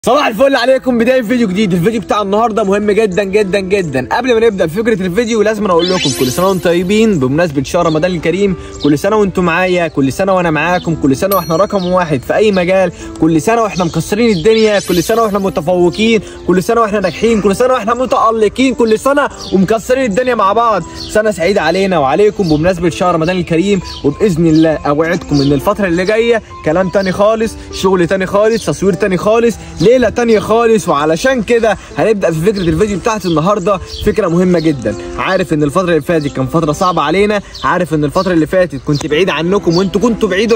صباح الفل عليكم بدايه فيديو جديد الفيديو بتاع النهارده مهم جدا جدا جدا قبل ما نبدا فكره الفيديو لازم اقول لكم كل سنه وانتم طيبين بمناسبه شهر رمضان الكريم كل سنه وانتم معايا كل سنه وانا معاكم كل سنه واحنا رقم واحد في اي مجال كل سنه واحنا مكسرين الدنيا كل سنه واحنا متفوقين كل سنه واحنا ناجحين كل سنه واحنا متالقين كل سنه ومكسرين الدنيا مع بعض سنه سعيده علينا وعليكم بمناسبه شهر رمضان الكريم وباذن الله اوعدكم ان الفتره اللي جايه كلام تاني خالص شغل تاني خالص تصوير تاني خالص ليله تانية خالص وعلشان كده هنبدا في فكره الفيديو بتاعت النهارده فكره مهمه جدا عارف ان الفتره اللي فاتت كان فتره صعبه علينا عارف ان الفتره اللي فاتت كنت بعيد عنكم وانتوا كنتوا بعيدوا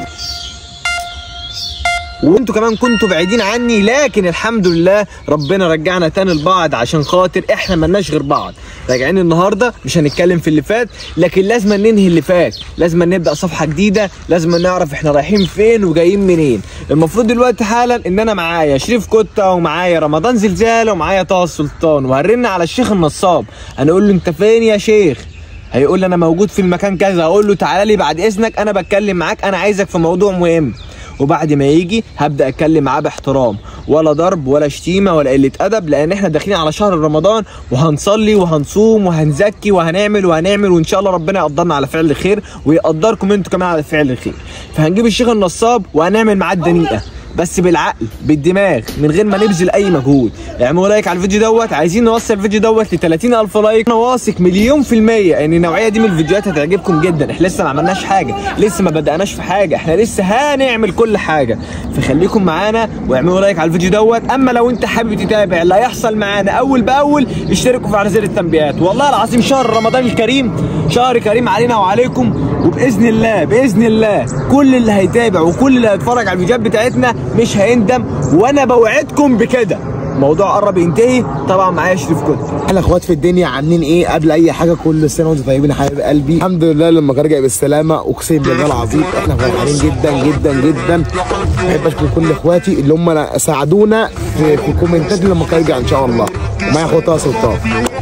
وانتوا كمان كنتوا بعيدين عني لكن الحمد لله ربنا رجعنا تاني لبعض عشان خاطر احنا ملناش غير بعض راجعين النهارده مش هنتكلم في اللي فات لكن لازم ننهي اللي فات لازم نبدا صفحه جديده لازم نعرف احنا رايحين فين وجايين منين المفروض دلوقتي حالا ان انا معايا شريف كوتا ومعايا رمضان زلزال ومعايا طه السلطان وهرن على الشيخ النصاب هنقول له انت فين يا شيخ هيقول لي انا موجود في المكان كذا اقول له تعالى لي بعد اذنك انا بتكلم معاك انا عايزك في موضوع مهم وبعد ما يجي هبدا اتكلم معاه باحترام ولا ضرب ولا شتيمه ولا قله ادب لان احنا داخلين على شهر رمضان وهنصلي وهنصوم وهنزكي وهنعمل وهنعمل وان شاء الله ربنا يقدرنا على فعل الخير ويقدركم انتوا كمان على فعل الخير فهنجيب الشيخ النصاب وهنعمل معاه الدنيئه بس بالعقل بالدماغ من غير ما نبذل اي مجهود اعملوا لايك على الفيديو دوت عايزين نوصل الفيديو دوت ل 30000 لايك انا واثق مليون في الميه ان النوعيه دي من الفيديوهات هتعجبكم جدا احنا لسه ما عملناش حاجه لسه ما بدأناش في حاجه احنا لسه هنعمل كل حاجه فخليكم معانا واعملوا لايك على الفيديو دوت اما لو انت حابب تتابع اللي هيحصل معانا اول باول اشتركوا في زر التنبيهات والله العظيم شهر رمضان الكريم شهر كريم علينا وعليكم وباذن الله باذن الله كل اللي هيتابع وكل اللي هيتفرج على الفيديوهات بتاعتنا مش هيندم وانا بوعدكم بكده الموضوع قرب ينتهي طبعا معايا شريف كوت احنا اخوات في الدنيا عاملين ايه قبل اي حاجه كل سنه وانتم طيبين يا حبايب قلبي الحمد لله لما رجع بالسلامه اقسم بالله العظيم احنا فرحانين جدا جدا جدا بحب اشكر كل اخواتي اللي هم ساعدونا في, في الكومنتات لما يرجع ان شاء الله ومعايا اخواتها سلطان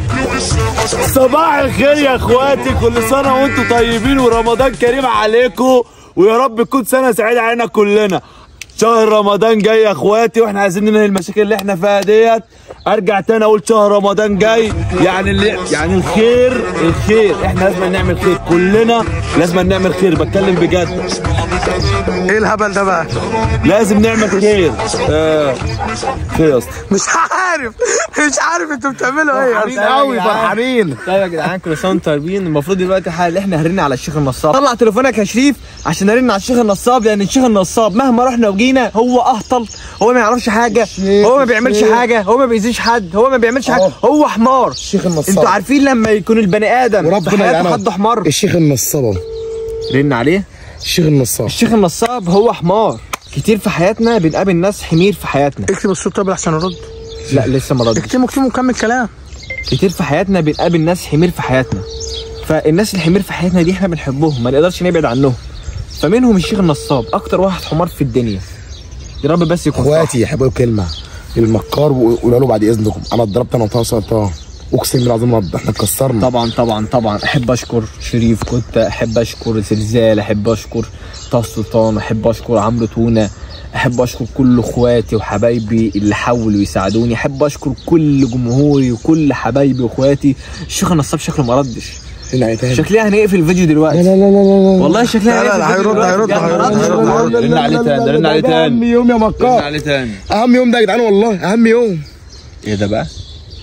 صباح الخير يا اخواتي كل سنه وانتم طيبين ورمضان كريم عليكم ويا رب تكون سنه سعيده علينا كلنا شهر رمضان جاي يا اخواتي واحنا عايزين ننهي المشاكل اللي احنا فيها ديت ارجع تاني اقول شهر رمضان جاي يعني اللي يعني الخير الخير احنا لازم نعمل خير كلنا لازم نعمل خير بتكلم بجد ايه الهبل ده بقى لازم نعمل خير آه خير يا اسطى مش عارف مش عارف انتوا بتعملوا ايه فرحانين قوي أوي يا جدعان. فرحانين طيب يا جدعان كل سنه وانتم طيبين المفروض دلوقتي حال احنا هرنا على الشيخ النصاب طلع تليفونك يا شريف عشان ارن على الشيخ النصاب لان الشيخ النصاب مهما رحنا وجينا هو اهطل هو ما يعرفش حاجه هو ما بيعملش الشيخ. حاجه هو ما بيأذيش حد هو ما بيعملش حاجه أهو. هو حمار الشيخ النصاب انتوا عارفين لما يكون البني ادم في وربنا حياته يلعنه. حد حمار الشيخ النصاب رن عليه الشيخ النصاب الشيخ النصاب هو حمار كتير في حياتنا بنقابل ناس حمير في حياتنا اكتب الصوت طب احسن ارد لا لسه ما ردش اكتبه اكتبه وكمل كلام كتير في حياتنا بنقابل ناس حمير في حياتنا فالناس الحمير في حياتنا دي احنا بنحبهم ما نقدرش نبعد عنهم فمنهم الشيخ النصاب اكتر واحد حمار في الدنيا يا رب بس يكون صح. اخواتي يحبوا كلمه المكار وقولوا له بعد اذنكم انا اتضربت انا وطه سلطان اقسم بالله العظيم رب احنا اتكسرنا طبعا طبعا طبعا احب اشكر شريف كنت احب اشكر زلزال احب اشكر طه السلطان احب اشكر عمرو تونه احب اشكر كل اخواتي وحبايبي اللي حاولوا يساعدوني احب اشكر كل جمهوري وكل حبايبي واخواتي الشيخ النصاب شكله ما ردش هنا تاني شكلها هنقفل الفيديو لا دلوقتي لا لا لا لا والله شكلها لا لا هنقفل لا الفيديو هيرد دلوقتي. هيرد بجد ما هيرد ردش. رن عليه تاني، رن عليه تاني. اهم يوم يا مكار عليه تاني اهم يوم ده يا جدعان والله اهم يوم ايه ده بقى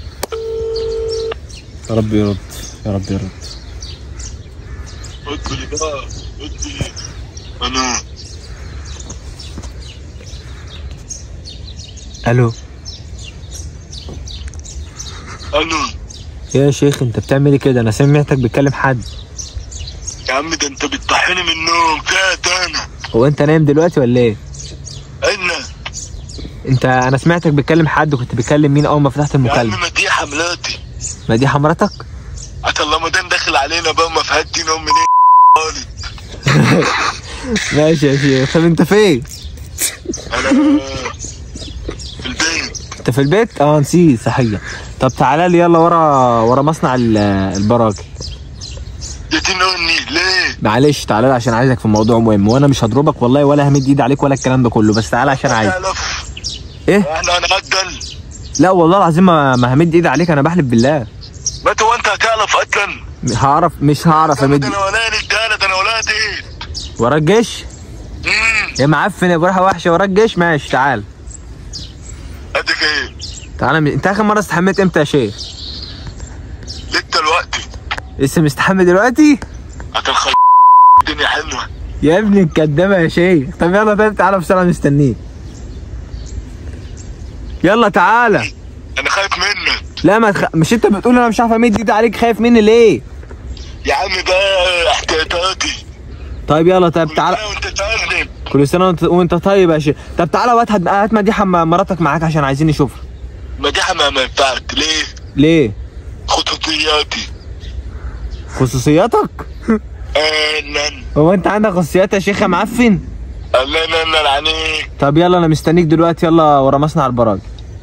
يا رب يرد يا رب يرد ادخلي بقى ادخلي انا الو انا يا شيخ انت بتعمل ايه كده انا سمعتك بتكلم حد يا عم ده انت بتصحيني من النوم فات انا هو انت نايم دلوقتي ولا ايه انا انت انا سمعتك بتكلم حد وكنت بتكلم مين اول ما فتحت يا عم المكالمه مديحه ملاتي ما دي حمرتك عسى رمضان داخل علينا بقى ما فهدتي نوم منين خالص ماشي يا شيخ طب انت فين انا في البيت انت في البيت اه نسيت صحيح طب تعالى لي يلا ورا ورا مصنع ال- البراكل يا تنوني ليه معلش تعالى لي عشان عايزك في موضوع مهم وانا مش هضربك والله ولا همد ايدي عليك ولا الكلام ده كله بس تعالى عشان عايز تعرف احنا هنقتل لا والله العظيم ما ما همد ايدي عليك انا بحلف بالله ما انت وانت هتعرف قتلا هعرف مش هعرف امد ده انا ولا رجاله ده انا ولا ايه وراك الجيش امم يا معفن يا بريحه وحشه وراك الجيش ماشي تعال اديك ايه تعال م- انت اخر مره استحميت امتى يا شيخ لسه دلوقتي لسه مستحمي دلوقتي هتنخل الدنيا حلوه يا ابني الكدابه يا شيخ طب يلا طيب تعالى بسرعه مستنيك يلا تعالى انا خايف منك لا ما تخ... مش انت بتقول انا مش عارف امد ايدي عليك خايف مني ليه يا عم بقى احتياطاتي طيب يلا طيب تعالى تعالى وانت تعلم كل سنه وانت, وانت طيب يا شيخ طب تعالى وقت هات هات مديحه م- مراتك معاك عشان عايزين نشوفها مديحه ما ما ينفعش ليه ليه خطوطياتي خصوصياتك انا هو انت عندك خصوصيات يا شيخ يا معفن الله ينور عليك طب يلا انا مستنيك دلوقتي يلا ورا مصنع البراج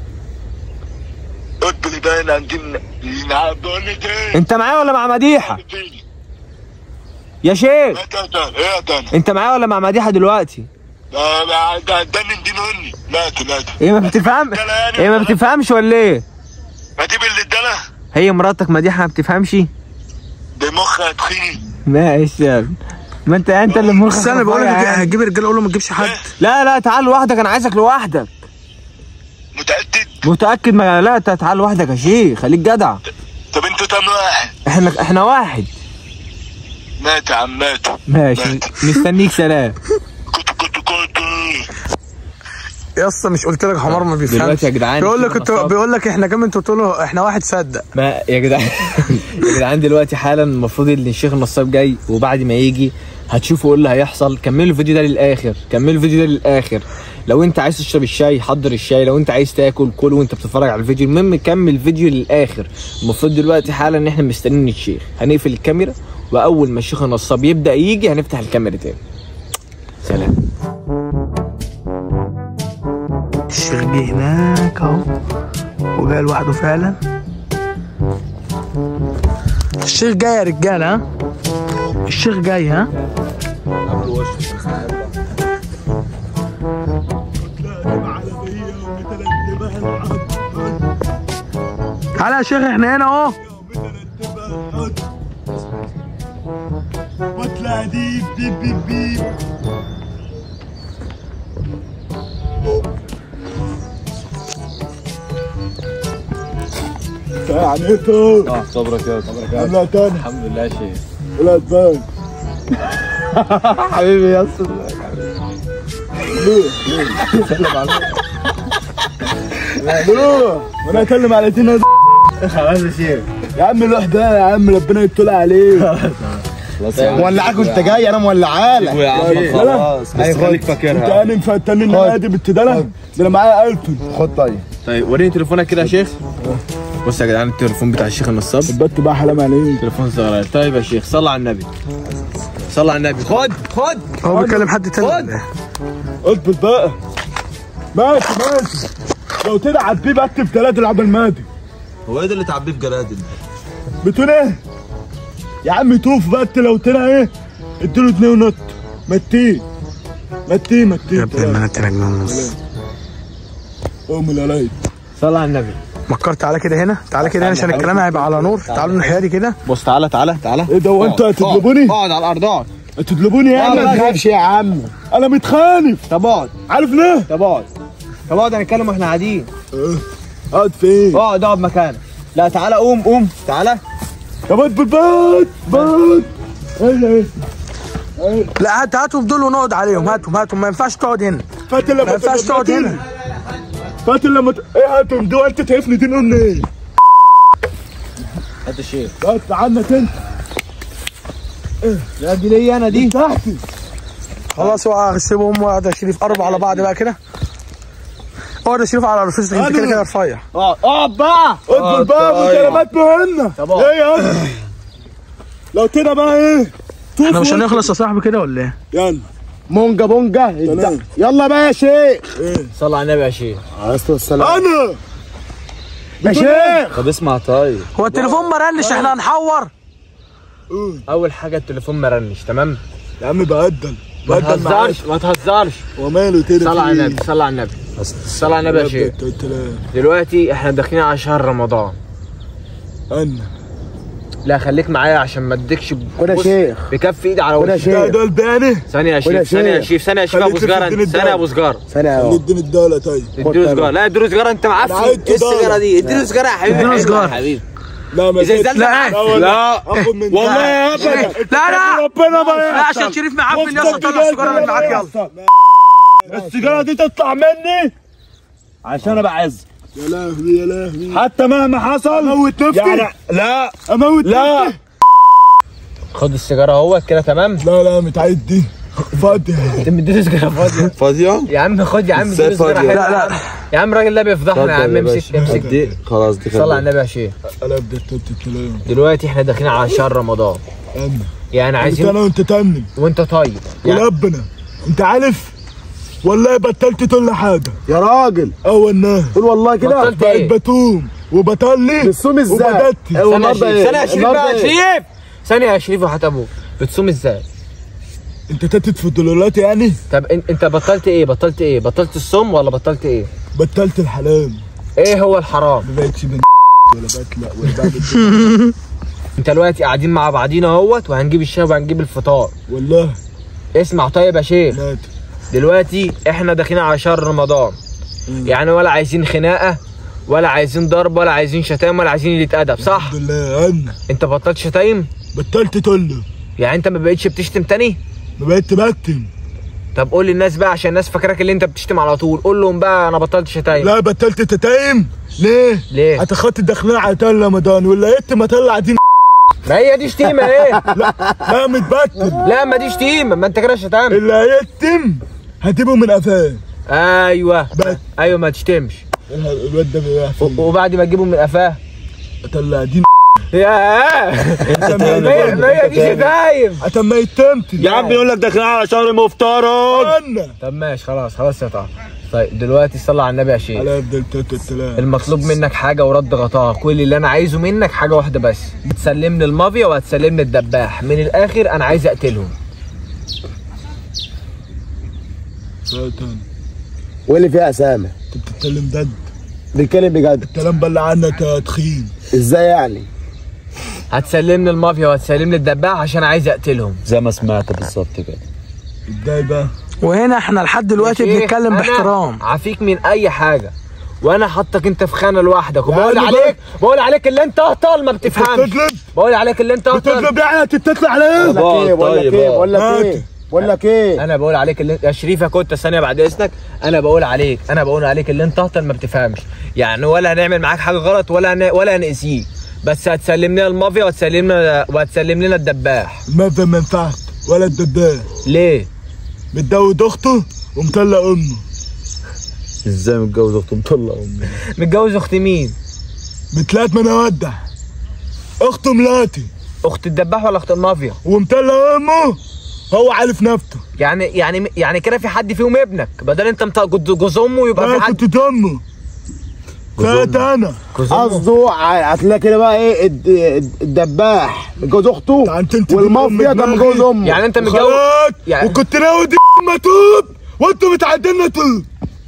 قلت باين عندنا نعم بقول لك ايه انت معايا ولا مع مديحه يا شيخ ايه ده ايه يا ده انت معايا ولا مع مديحه دلوقتي ده ده ده دني دينوني مات مات ايه ما بتفهم ايه ما بتفهمش ولا ايه ما تجيب اللي ادانا هي مراتك مديحه ما بتفهمش ده مخها تخين ماشي يا ابني ما انت انت اللي مخك بس انا بقول لك رفيع يعني. هتجيب الرجاله اقول له ما تجيبش حد لا لا تعال لوحدك انا عايزك لوحدك متأكد متاكد ما لا انت تعال لوحدك يا شيخ خليك جدع طب انتوا كام واحد احنا احنا واحد مات يا عم مات ماشي مات. مستنيك سلام كنت كنت كنت يا اسطى مش قلت لك حمار ما بيفهمش دلوقتي يا جدعان بيقول لك في انت نصاب. بيقول لك احنا كام انت قلت له احنا واحد صدق ما يا جدعان يا جدعان دلوقتي حالا المفروض ان الشيخ النصاب جاي وبعد ما يجي هتشوفوا ايه اللي هيحصل كملوا الفيديو ده للاخر كملوا الفيديو ده للاخر لو انت عايز تشرب الشاي حضر الشاي لو انت عايز تاكل كل وانت بتتفرج على الفيديو المهم كمل الفيديو للاخر المفروض دلوقتي حالا ان احنا مستنيين الشيخ هنقفل الكاميرا واول ما الشيخ النصاب يبدا يجي هنفتح الكاميرا تاني سلام الشيخ جه هناك اهو وجاي لوحده فعلا الشيخ جاي يا رجاله ها الشيخ جاي ها تعالى يا شيخ احنا هنا اهو واطلع ديب ديب ديب ديب يعني انتوا اه صبرك يا صبرك عامله تاني الحمد لله يا شيخ ولا تبان حبيبي يا اسطى ليه؟ وانا اكلم على تينا دي. خلاص يا شيخ يا عم الوحده يا عم ربنا يطلع عليه مولعاك وانت جاي انا مولعالك يا عم خلاص بس خليك انت فاكرها انا مفتني ان انا ادي بالت ده ده انا معايا التون خد طيب طيب وريني تليفونك كده يا شيخ بص يا جدعان التليفون بتاع الشيخ النصاب البت بقى حلام عليه تليفون صغير طيب يا شيخ صلى على النبي صلى على النبي خد خد هو بيكلم حد تاني خد. ولا إيه؟ اظبط بقى ماشي ماشي لو تلعب بيه بكتب ثلاثة العب المادي هو ايه ده اللي تعبيه في جرادل بتقول ايه؟ يا عم توف بقى انت لو طلع ايه؟ اديله اتنين ونط متين متين متين يا ابن المنات نجم النص قوم العلايد صلى على النبي مكر تعالى كده هنا تعالى كده هنا عشان الكلام هيبقى على نور تعالوا الناحيه دي كده بص تعالى تعالى تعالى ايه ده وانتوا هتطلبوني؟ اقعد على الارض اقعد هتطلبوني يا اقعد عم بقى. تخافش يا عم انا متخانف طب اقعد عارف ليه؟ طب اقعد طب اقعد هنتكلم واحنا قاعدين اقعد فين؟ اقعد اقعد مكانك لا تعالى قوم قوم تعالى طب اظبط بات بات ايه ايه لا هات هاتهم دول ونقعد عليهم هاتهم هاتهم ما ينفعش تقعد هنا فاتن لما ما ينفعش تقعد هنا فاتن لما ت... ايه هاتهم دول انت تعرفني دي نقول ايه؟ هات الشيخ اطلع عنك انت لا دي ليا انا دي تحتي خلاص هو سيبهم واقعد يا شريف قرب على بعض بقى كده اقعد يا شريف على رفيقك انت كده كده رفيع اقعد اقعد بقى اظبط بقى بكلمات مهمة طب اقعد. ايه يا لو كده بقى ايه؟ طوف احنا مش وانت- هنخلص يا صاحبي كده ولا ايه؟ يلا مونجا بونجا تمام. يلا بقى يا شيخ صلى على النبي يا شيخ عليه الصلاه والسلام انا يا شيخ طب اسمع طيب هو التليفون ما رنش احنا هنحور اول حاجه التليفون ما رنش تمام يا عم بقدل ما بقدل معاك تهزرش ما تهزرش وماله كده صلى على في إيه؟ النبي صلى على النبي الصلاة على النبي يا شيخ دلوقتي احنا داخلين على شهر رمضان انا لا خليك معايا عشان ما اديكش خد يا بص، شيخ بكف ايدي على خد يا وشك شيخ دول باني ثانية يا خد يا شيخ ثانية يا شيخ. شيخ ثانية يا شيخ ابو خليك سجارة تديني ثانية يا ابو سجارة ثانية اهو اديني الدولة طيب اديله سجارة لا اديله سجارة انت معفن عايز ايه السجارة دي اديله سجارة يا حبيبي اديله عيب سجارة. يا حبيبي لا ما اذا نزلت معاك لا اخد من والله يا ابدا لا لا ربنا ما لا يحصل عشان شريف معفن يلا طلع السجاره اللي معاك يلا السيجاره دي تطلع مني عشان انا بعز يا لهوي يا لهوي حتى مهما حصل اموت نفسي يعني لا اموت لا خد السيجارة اهوت كده تمام لا لا متعد دي فاضي انت مديله سيجارة فاضية فاضية؟ يا عم خد يا عم ازاي اديله سيجارة فاضية؟ حلوة لا، يا عم. يا عم الراجل ده بيفضحنا يا عم امسك امسك دي خلاص دي صلى على خليها. النبي يا شيخ انا ابدا الكلام دلوقتي احنا داخلين على شهر رمضان انا يعني انت عايزين انا وانت تمني وانت طيب يعني وربنا انت عارف والله بطلت كل حاجه يا راجل اه والله قول والله كده بطلت بقيت ايه؟ بتوم وبطلي بتصوم ازاي؟ وبدت هو ثانية يا النهارده شريف ايه؟ ثانية يا شريف النهارده بقى يا ايه؟ شريف ثانية يا شريف وحياة ابوك بتصوم ازاي؟ انت تتت في الدولارات يعني طب ان- انت بطلت ايه؟ بطلت ايه؟ بطلت الصوم ولا بطلت ايه؟ بطلت الحلال ايه هو الحرام؟ ما بقتش من ولا بطلع ولا بعمل انت دلوقتي قاعدين مع بعضينا اهوت وهنجيب الشاي وهنجيب الفطار والله اسمع طيب يا شيخ مات دلوقتي احنا داخلين على شهر رمضان يعني ولا عايزين خناقه ولا عايزين ضرب ولا عايزين شتايم ولا عايزين قله ادب صح الحمد لله انا انت بطلت شتايم بطلت تقول يعني انت ما بقتش بتشتم تاني ما بقيت بكتم طب قول للناس بقى عشان الناس فاكراك اللي انت بتشتم على طول قول لهم بقى انا بطلت شتايم لا بطلت تتايم ليه؟ ليه؟ هتخطي داخلين على تل رمضان ولا قلت ما طلع دي ما هي دي شتيمه ايه لا متبتل لا ما دي شتيمه ما انت كده شتام اللي هيتم هتبقوا من قفاه ايوه بس. ايوه ما تشتمش الواد ده بيبقى و- وبعد ما تجيبه من قفاه طلع دي يا ما هي ما هي دي شتايم عشان ما يتمتل يا عم بيقول لك داخلين على شهر مفترض انا طب ماشي خلاص خلاص يا طه طيب دلوقتي صلى على النبي يا شيخ على افضل تلت التلام المطلوب منك حاجه ورد غطاها كل اللي انا عايزه منك حاجه واحده بس هتسلمني المافيا وهتسلمني الدباح من الاخر انا عايز اقتلهم سلطان واللي فيها اسامه انت بتتكلم جد بيتكلم بجد الكلام بلع عنك يا تخين ازاي يعني؟ هتسلمني المافيا وهتسلمني الدباح عشان عايز اقتلهم زي ما سمعت بالظبط كده ازاي بقى وهنا احنا لحد دلوقتي شيخ، بنتكلم أنا باحترام عافيك من اي حاجه وانا حاطك انت في خانه لوحدك وبقول يعني عليك بقول عليك اللي انت اهطل ما بتفهمش بتطلب بقول عليك اللي انت اهطل بتطلب يعني تتطلع على ايه؟ بقول لك ايه بقول لك طيب، ايه آه. بقول لك هات. ايه بقول لك ايه انا بقول عليك اللي يا شريف يا كنت ثانيه بعد اذنك انا بقول عليك انا بقول عليك اللي انت اهطل ما بتفهمش يعني ولا هنعمل معاك حاجه غلط ولا هن... ولا هنأذيك بس هتسلم لنا المافيا وهتسلمنا وهتسلم لنا الدباح ما في منفعت ولا الدباب ليه متجوز اخته ومطلق امه ازاي متجوز اخته مطلق امي متجوز اخت مين بتلات من اودع اخته ملاتي اخت الدباح ولا اخت المافيا ومطلق امه هو عارف نفسه يعني يعني يعني كده في حد فيهم ابنك بدل انت مط- جوز امه يبقى في انا حد كنت امه فات انا جوز أمه. قصده ع- هتلاقي كده بقى ايه الد- الد- الدباح متجوز اخته يعني انت انت والمافيا بتقوم كان بدماغي. متجوز امه يعني انت متجوز خلاص يعني- وكنت ناوي دي ما توب وانتوا بتعدلنا توب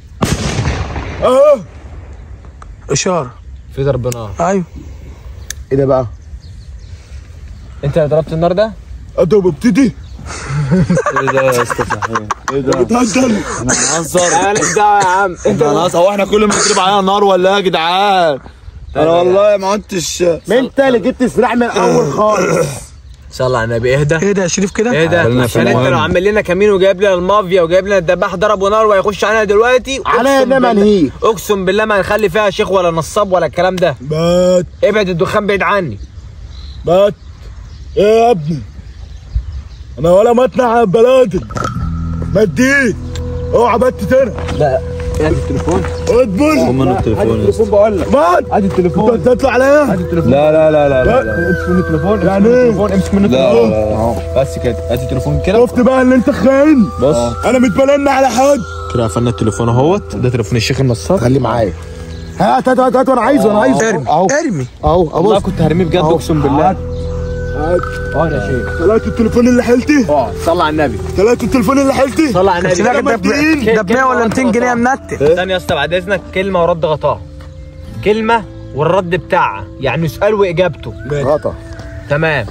اه اشاره في ضرب نار ايوه ايه ده بقى؟ انت اللي ضربت النار ده ادوب ابتدي ايه ده يا اسطى صحيح ايه ده بتهزر احنا هنهزر مالك دعوه يا عم انت احنا هنهزر هو احنا كل ما نضرب علينا نار ولا ايه يا جدعان انا والله ما كنتش ما انت اللي جبت السلاح من الاول خالص صلى على النبي اهدى ايه ده يا شريف كده ايه ده خلينا في عشان انت المهم. لو عامل لنا كمين وجايب لنا المافيا وجايب لنا الدباح ضرب ونار وهيخش علينا دلوقتي عليا أقسم انما بالله- انهيك اقسم بالله ما هنخلي فيها شيخ ولا نصاب ولا الكلام ده بات ابعد الدخان بعيد عني بات ايه يا ابني انا ولا مطلع على البلادل مديت اوعى بت تاني لا هات التليفون اطبل خد منه التليفون يا اسطى. بقول لك بات هات التليفون انت تطلع عليا لا لا لا لا لا لا امسك منه التليفون يعني ايه امسك منه لا التليفون لا بس كده هات التليفون كده شفت بقى ان انت خاين بص انا متبلن على حد كده قفلنا التليفون اهوت ده تليفون الشيخ النصاب خليه معايا هات هات هات هات وانا عايزه انا عايزه ارمي اهو ارمي اهو والله ابص كنت هرميه بجد أهو. اقسم بالله اقعد يا شيخ ثلاثة التليفون اللي حيلتي اقعد صلي على النبي ثلاثة التليفون اللي حيلتي صلي على النبي سيبك ده ب- ده ب 100 ولا 200 جنيه يا منتن استنى يا اسطى بعد اذنك كلمه ورد غطاها كلمه والرد بتاعها يعني سؤال واجابته غطا تمام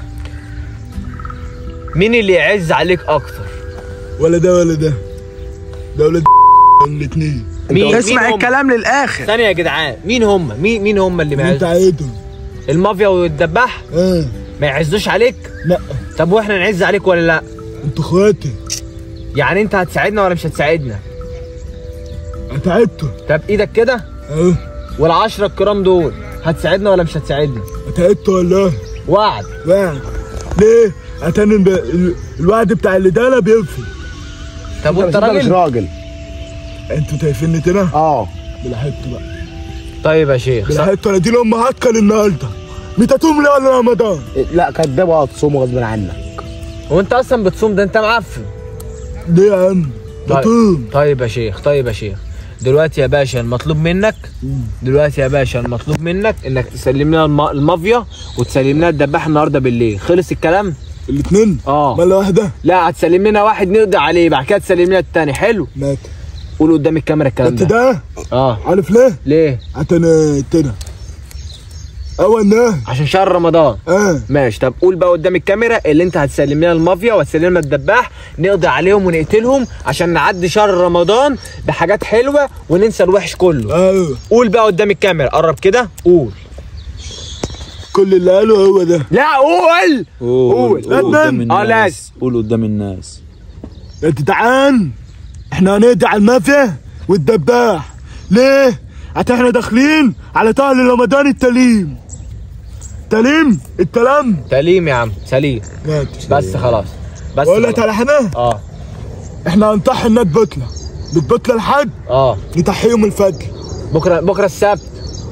مين اللي يعز عليك اكتر ولا ده ولا ده ده ولا ده الاثنين مين اسمع مين هم؟ الكلام للاخر ثانيه يا جدعان مين هم مين مين هم اللي انت معز عايدهم المافيا والدباح اه ما يعزوش عليك لا طب واحنا نعز عليك ولا لا انتوا اخواتي يعني انت هتساعدنا ولا مش هتساعدنا اتعبتوا طب ايدك كده اه والعشرة الكرام دول هتساعدنا ولا مش هتساعدنا اتعبتوا ولا وعد بقى ليه؟ عشان ال- ال- الوعد بتاع اللي ده بينفي طب وانت انت مش راجل راجل انتوا شايفيني كده؟ اه بلحقتوا بقى طيب يا شيخ بلحقتوا انا دي لهم هتكل النهارده متى تملي ولا رمضان؟ لا كداب هتصوم غصب عنك وانت اصلا بتصوم ده انت معفن ليه يا عم؟ ده طيب. طول طيب يا شيخ طيب يا شيخ دلوقتي يا باشا المطلوب منك دلوقتي يا باشا المطلوب منك انك تسلم لنا الم- المافيا وتسلم لنا الدباح النهارده بالليل خلص الكلام الاثنين؟ اه ولا واحدة؟ لا هتسلم لنا واحد نقضي عليه بعد كده تسلم لنا التاني حلو مات قول قدام الكاميرا الكلام انت ده ده اه عارف ليه؟ ليه عشان اتنا اول نه عشان شهر رمضان اه ماشي طب قول بقى قدام الكاميرا اللي انت هتسلم لنا المافيا وهتسلم لنا الدباح نقضي عليهم ونقتلهم عشان نعدي شهر رمضان بحاجات حلوه وننسى الوحش كله ايوه قول بقى قدام الكاميرا قرب كده قول كل اللي قاله هو ده لا قول قول قول. قول قدام اه الناس لازم قول قدام الناس يا جدعان احنا هنقضي على المافيا والدباح ليه؟ عشان احنا داخلين على شهر رمضان التليم تليم التلم سليم يا عم سليم مات بس خلاص بس اقول لك خلاص. على حاجه اه احنا هنطحن الناس بتله بتبتله لحد اه نتحيهم الفجر بكره بكره السبت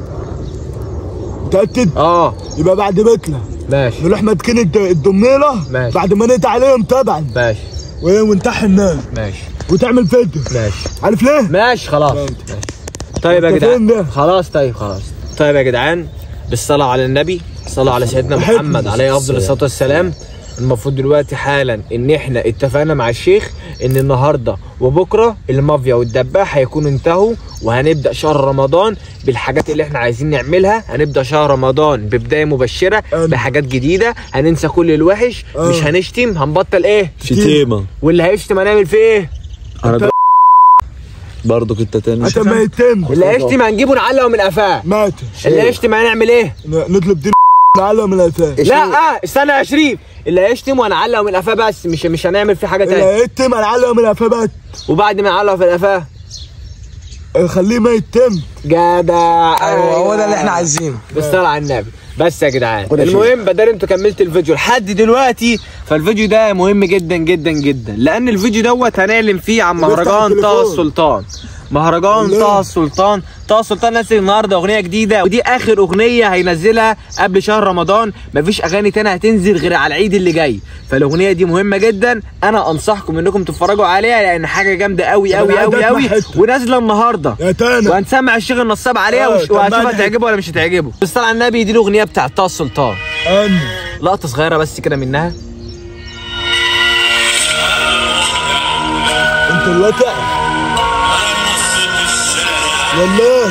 متاكد اه يبقى بعد بتله ماشي نروح ماسكين الد- الدميله ماشي. بعد ما نقضي عليهم طبعا ماشي وايه ونطحن الناس ماشي وتعمل فيديو ماشي عارف ليه؟ ماشي خلاص ماشي. ماشي طيب يا انت فين جدعان ده؟ خلاص طيب خلاص طيب يا جدعان بالصلاة على النبي صلاة على سيدنا بحبه. محمد عليه افضل الصلاة والسلام المفروض دلوقتي حالا ان احنا اتفقنا مع الشيخ ان النهارده وبكره المافيا والدباح هيكونوا انتهوا وهنبدا شهر رمضان بالحاجات اللي احنا عايزين نعملها هنبدا شهر رمضان ببدايه مبشره أنا. بحاجات جديده هننسى كل الوحش أه. مش هنشتم هنبطل ايه شتيمة واللي هيشتم هنعمل فيه ايه انا ب... برضك انت تاني عشان ما يتم اللي هيشتم هنجيبه نعلقه من قفاه مات اللي هيشتم هنعمل ايه ن- نطلب دين نعلم من الاساس لا اه استنى يا شريف اللي هيشتم وهنعلقه من قفاه بس مش مش هنعمل فيه حاجه تاني اللي يتم هنعلم من الافابات وبعد ما نعلقه في القفاه خليه ما يتم جدع ايوه هو ده اللي احنا عايزينه بالصلاه على النبي بس يا جدعان خد يا المهم بدل انتوا كملت الفيديو لحد دلوقتي فالفيديو ده مهم جدا جدا جدا لان الفيديو دوت هنعلن فيه عن بيفتح مهرجان طه التليفون. السلطان مهرجان ليه؟ طه السلطان طه السلطان نزل النهارده اغنيه جديده ودي اخر اغنيه هينزلها قبل شهر رمضان مفيش اغاني تانية هتنزل غير على العيد اللي جاي فالاغنيه دي مهمه جدا انا انصحكم انكم تتفرجوا عليها لان حاجه جامده قوي قوي أنا قوي عندك قوي حتة. ونازله النهارده يا تانا وهنسمع الشيخ النصاب عليها آه، وش- طب وهشوف بعد- هتعجبه ولا مش هتعجبه بالصلاه على النبي دي الاغنيه بتاعت طه السلطان أنا لقطه صغيره بس كده منها انت الوقع والله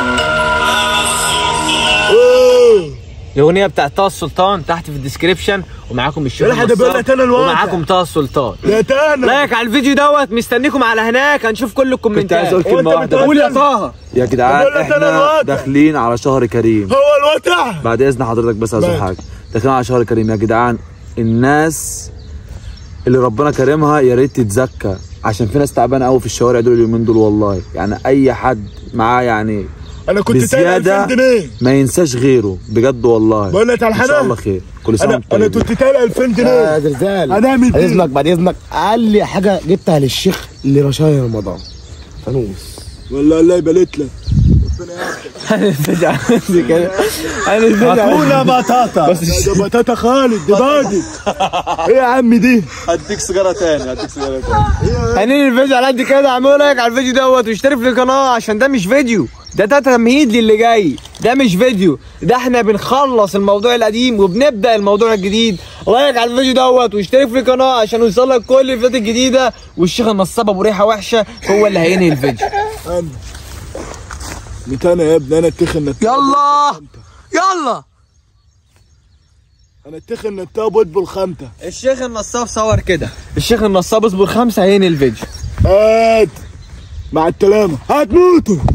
اوه الاغنيه بتاعت طه السلطان تحت في الديسكريبشن ومعاكم الشيخ يلا حد بيقول النصاب لك أنا الواقع. ومعاكم طه السلطان يا تانا لايك على الفيديو دوت مستنيكم على هناك هنشوف كل الكومنتات عايز أقول كلمة وانت واحدة. بتقول قول يا يا طه يا جدعان بقول لك أنا الوضع. احنا داخلين على شهر كريم هو الوقع بعد اذن حضرتك بس عايز أقول ماشي. حاجه داخلين على شهر كريم يا جدعان الناس اللي ربنا كرمها يا ريت تتزكى عشان في ناس تعبانه قوي في الشوارع دول اليومين دول والله يعني اي حد معاه يعني انا كنت تايل 2000 بزياده جنيه ما ينساش غيره بجد والله بقول لك على ان شاء حاجه الله خير كل سنه انا وانتم انا طيبين كنت تايل 2000 يا جنيه زلزال هنعمل بعد ايه؟ اذنك بعد اذنك اقل حاجه جبتها للشيخ لرشايا رمضان فانوس والله الله يبارك لك هتقول بطاطا ده بطاطا خالد ده باجي ايه يا عم دي هديك سيجاره تاني هديك سيجاره تاني هننهي الفيديو على قد كده اعملوا لايك على الفيديو دوت واشترك في القناه عشان ده مش فيديو ده ده تمهيد للي جاي ده مش فيديو ده احنا بنخلص الموضوع القديم وبنبدا الموضوع الجديد لايك على الفيديو دوت واشترك في القناه عشان يوصلك كل الفيديوهات الجديده والشيخ النصاب ابو ريحه وحشه هو اللي هينهي الفيديو انا ميت انا يا ابني انا اتخن نتاب يلا يلا انا اتخن نتاب واد بالخمته الشيخ النصاب صور كده الشيخ النصاب اصبر خمسه هينهي الفيديو هات مع السلامه هتموتوا